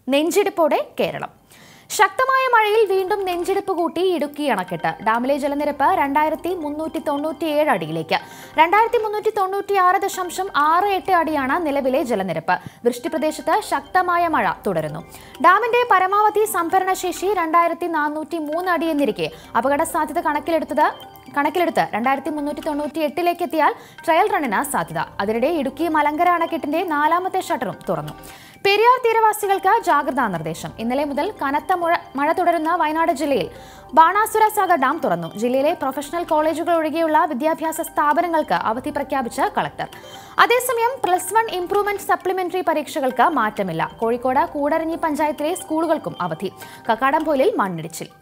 നെഞ്ചിടിപ്പോടെ കേരളം ശക്തമായ മഴയിൽ വീണ്ടും നെഞ്ചിടിപ്പ് കൂട്ടി ഇടുക്കി അണക്കെട്ട് ഡാമിലെ ജലനിരപ്പ് രണ്ടായിരത്തി മുന്നൂറ്റി തൊണ്ണൂറ്റിയേഴ് അടിയിലേക്ക് രണ്ടായിരത്തി മുന്നൂറ്റി തൊണ്ണൂറ്റി ആറ് ദശാംശം ആറ് എട്ട് അടിയാണ് നിലവിലെ ജലനിരപ്പ് വൃഷ്ടിപ്രദേശത്ത് ശക്തമായ മഴ തുടരുന്നു ഡാമിന്റെ പരമാവധി സംഭരണശേഷി രണ്ടായിരത്തി നാനൂറ്റി മൂന്ന് അടി എന്നിരിക്കെ അപകട സാധ്യത കണക്കിലെടുത്തത് കണക്കിലെടുത്ത് രണ്ടായിരത്തി മുന്നൂറ്റി തൊണ്ണൂറ്റി എട്ടിലേക്ക് എത്തിയാൽ ട്രയൽ റണ്ണിന് സാധ്യത അതിനിടെ ഇടുക്കി മലങ്കര അണക്കെട്ടിന്റെ നാലാമത്തെ ഷട്ടറും തുറന്നു പെരിയാർ തീരവാസികൾക്ക് ജാഗ്രതാ നിർദ്ദേശം ഇന്നലെ മുതൽ കനത്ത മുഴ മഴ തുടരുന്ന വയനാട് ജില്ലയിൽ ബാണാസുര സാഗർ ഡാം തുറന്നു ജില്ലയിലെ പ്രൊഫഷണൽ കോളേജുകൾ ഒഴികെയുള്ള വിദ്യാഭ്യാസ സ്ഥാപനങ്ങൾക്ക് അവധി പ്രഖ്യാപിച്ച് കളക്ടർ അതേസമയം പ്ലസ് വൺ ഇംപ്രൂവ്മെന്റ് സപ്ലിമെന്ററി പരീക്ഷകൾക്ക് മാറ്റമില്ല കോഴിക്കോട് കൂടരഞ്ഞി പഞ്ചായത്തിലെ സ്കൂളുകൾക്കും അവധി കക്കാടംപൊയിലിൽ മണ്ണിടിച്ചിൽ